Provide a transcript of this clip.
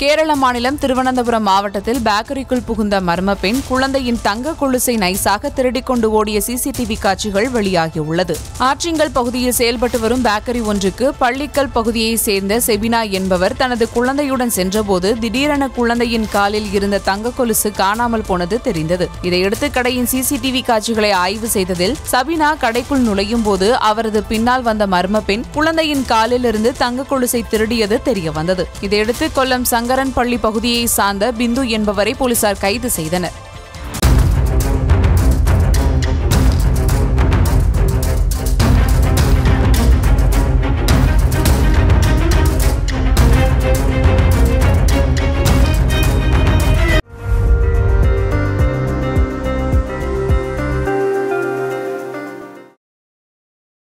கேரள மாநிலம் திருவனந்தபுரம் மாவட்டத்தில் பேக்கரிக்குள் புகுந்த மர்ம பெண் குழந்தையின் தங்க கொலுசை நைசாக திருடிக் கொண்டு ஓடிய சிசிடிவி காட்சிகள் வெளியாகியுள்ளது ஆற்றிங்கல் பகுதியில் செயல்பட்டு வரும் பேக்கரி ஒன்றுக்கு பள்ளிக்கல் பகுதியைச் சேர்ந்த செபினா என்பவர் தனது குழந்தையுடன் சென்றபோது திடீரென குழந்தையின் காலில் இருந்த தங்க கொலுசு காணாமல் போனது தெரிந்தது இதையடுத்து கடையின் சிசிடிவி காட்சிகளை ஆய்வு செய்ததில் சபினா கடைக்குள் நுழையும் போது அவரது பின்னால் வந்த மர்ம பெண் குழந்தையின் காலில் இருந்து தங்க கொலுசை திருடியது தெரியவந்தது இதையடுத்து கொல்லம் சங்கரன் பள்ளி பகுதியை சார்ந்த பிந்து என்பவரை போலீசார் கைது செய்தனர்